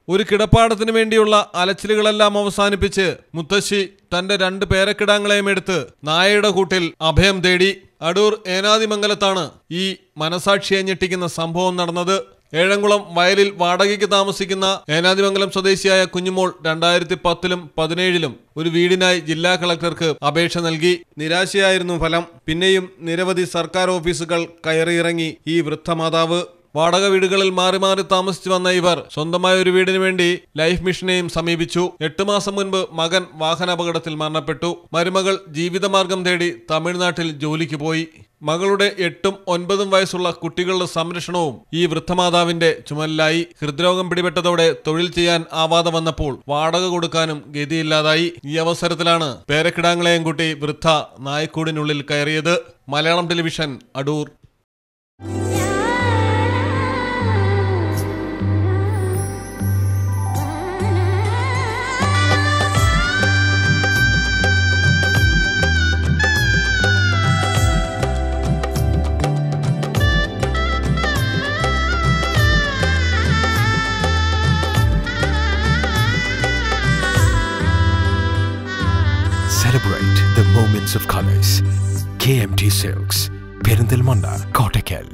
ഒരു കിടപ്പാടത്തിന് വേണ്ടിയുള്ള അലച്ചിലുകളെല്ലാം അവസാനിപ്പിച്ച് മുത്തശ്ശി തന്റെ രണ്ട് പേരക്കിടാങ്ങളെയും എടുത്ത് നായയുടെ കൂട്ടിൽ അഭയം തേടി അടൂർ ഏനാദിമംഗലത്താണ് ഈ മനസാക്ഷിയെ ഞെട്ടിക്കുന്ന സംഭവം നടന്നത് ഏഴംകുളം വയലിൽ വാടകയ്ക്ക് താമസിക്കുന്ന ഏനാദിമംഗലം സ്വദേശിയായ കുഞ്ഞുമോൾ രണ്ടായിരത്തി പത്തിലും പതിനേഴിലും ഒരു വീടിനായി ജില്ലാ കളക്ടർക്ക് അപേക്ഷ നൽകി നിരാശയായിരുന്നു ഫലം പിന്നെയും നിരവധി സർക്കാർ ഓഫീസുകൾ കയറിയിറങ്ങി ഈ വൃദ്ധമാതാവ് വാടക വീടുകളിൽ മാറി മാറി താമസിച്ചു വന്ന ഇവർ സ്വന്തമായ ഒരു വീടിന് വേണ്ടി ലൈഫ് മിഷനെയും സമീപിച്ചു എട്ട് മാസം മുൻപ് മകൻ വാഹനാപകടത്തിൽ മരണപ്പെട്ടു മരുമകൾ ജീവിതമാർഗം തേടി തമിഴ്നാട്ടിൽ ജോലിക്ക് പോയി മകളുടെ എട്ടും ഒൻപതും വയസ്സുള്ള കുട്ടികളുടെ സംരക്ഷണവും ഈ വൃദ്ധമാതാവിന്റെ ചുമലിലായി ഹൃദ്രോഗം പിടിപെട്ടതോടെ തൊഴിൽ ചെയ്യാൻ ആവാതെ വന്നപ്പോൾ വാടക കൊടുക്കാനും ഗതിയില്ലാതായി ഈ അവസരത്തിലാണ് പേരക്കിടാങ്ങളെയും കൂട്ടി വൃദ്ധ നായ്ക്കൂടിനുള്ളിൽ കയറിയത് Malayalam television Adoor Celebrate the moments of colors. KMT Silks, Perindalmanda, Kottakkal.